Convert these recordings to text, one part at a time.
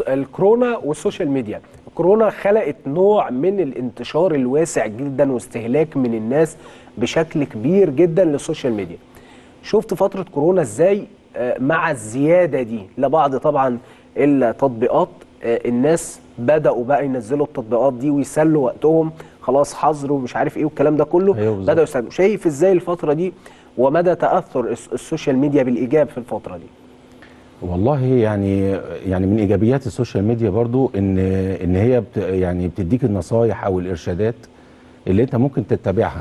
الكورونا والسوشيال ميديا الكورونا خلقت نوع من الانتشار الواسع جدا واستهلاك من الناس بشكل كبير جدا للسوشيال ميديا شفت فترة كورونا ازاي آه، مع الزيادة دي لبعض طبعا التطبيقات آه، الناس بدأوا بقى ينزلوا التطبيقات دي ويسلوا وقتهم خلاص حظر ومش عارف ايه والكلام ده كله أيوة بالظبط. بدأوا يسلوا شايف ازاي الفترة دي ومدى تأثر الس- السوشيال ميديا بالإيجاب في الفترة دي والله يعني يعني من ايجابيات السوشيال ميديا برضو ان ان هي بت يعني بتديك النصايح او الارشادات اللي انت ممكن تتبعها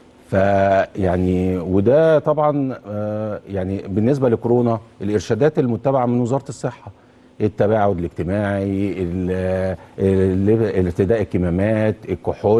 فيعني وده طبعا آه، يعني بالنسبه لكورونا الارشادات المتبعه من وزاره الصحه التباعد الاجتماعي ال- ال- ارتداء الكمامات الكحول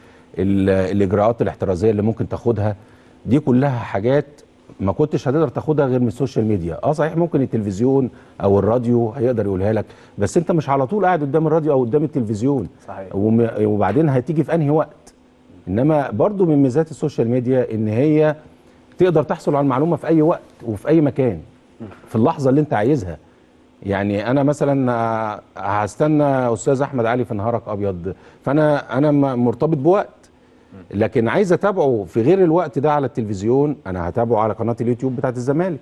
ال- الاجراءات الاحترازيه اللي ممكن تاخدها دي كلها حاجات ما كنتش هتقدر تاخدها غير من السوشيال ميديا اه صحيح ممكن التلفزيون او الراديو هيقدر يقولها لك بس انت مش على طول قاعد قدام الراديو او قدام التلفزيون صحيح. وم- وبعدين هتيجي في انهي وقت انما برضو من ميزات السوشيال ميديا ان هي تقدر تحصل على المعلومه في اي وقت وفي اي مكان في اللحظه اللي انت عايزها يعني انا مثلا آه، هستنى استاذ احمد علي في نهارك ابيض فانا انا م- مرتبط بوقت لكن عايز اتابعه في غير الوقت ده على التلفزيون انا هتابعه على قناه اليوتيوب بتاعت الزمالك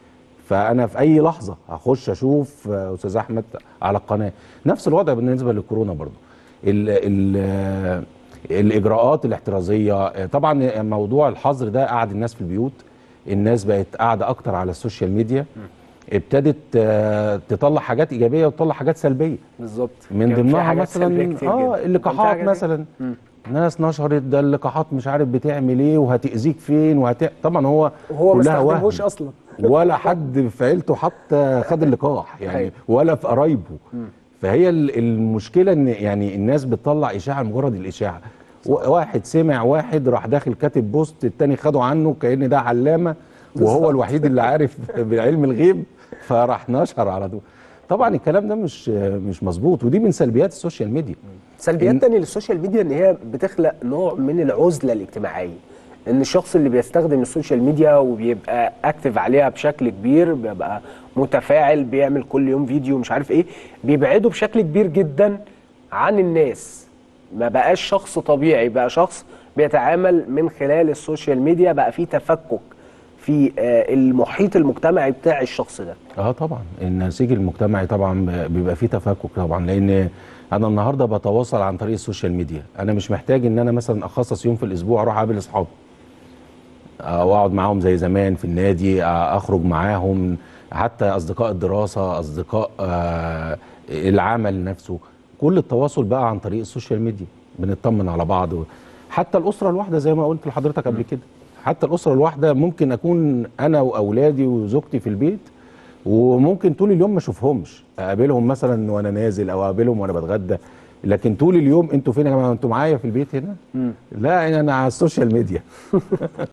فانا في اي لحظه هخش اشوف آه، استاذ احمد على القناه نفس الوضع بالنسبه للكورونا برضو ال ال آه، الاجراءات الاحترازيه آه، طبعا موضوع الحظر ده قعد الناس في البيوت الناس بقت قاعده اكتر على السوشيال ميديا ابتدت آه، تطلع حاجات ايجابيه وتطلع حاجات سلبيه بالظبط من كان في ضمنها حاجات سلبية مثلا كتير اه جدا. كان في اللقاحات حاجات- مثلا مم. ناس نشرت ده اللقاحات مش عارف بتعمل ايه وهتأذيك فين وهت... طبعا هو وهو ما كلها استخدمهوش وهم. اصلا ولا حد في عيلته حتى خد اللقاح يعني أيوة. ولا في قرايبه فهي ال- المشكله ان يعني الناس بتطلع اشاعه لمجرد الاشاعه و- واحد سمع واحد راح داخل كاتب بوست التاني خده عنه كأن ده علامه وهو الوحيد اللي عارف بعلم الغيب فراح نشر على طول طبعا الكلام ده مش مش مظبوط ودي من سلبيات السوشيال ميديا سلبيات إن- تانية للسوشيال ميديا ان هي بتخلق نوع من العزله الاجتماعيه ان الشخص اللي بيستخدم السوشيال ميديا وبيبقى اكتف عليها بشكل كبير بيبقى متفاعل بيعمل كل يوم فيديو مش عارف ايه بيبعده بشكل كبير جدا عن الناس ما بقاش شخص طبيعي بقى شخص بيتعامل من خلال السوشيال ميديا بقى في تفكك في آه، المحيط المجتمعي بتاع الشخص ده اه طبعا النسيج المجتمعي طبعا ب- بيبقى فيه تفكك طبعا لان انا النهارده بتواصل عن طريق السوشيال ميديا انا مش محتاج ان انا مثلا اخصص يوم في الاسبوع اروح اقابل اصحابي او اقعد معاهم زي زمان في النادي آه، اخرج معاهم حتى اصدقاء الدراسه اصدقاء آه، العمل نفسه كل التواصل بقى عن طريق السوشيال ميديا بنطمن على بعض حتى الاسره الواحده زي ما قلت لحضرتك قبل كده حتى الاسره الواحده ممكن اكون انا واولادي وزوجتي في البيت وممكن طول اليوم ما اشوفهمش اقابلهم مثلا وانا نازل او اقابلهم وانا بتغدى لكن طول اليوم انتوا فين يا جماعه انتوا معايا في البيت هنا لا انا على السوشيال ميديا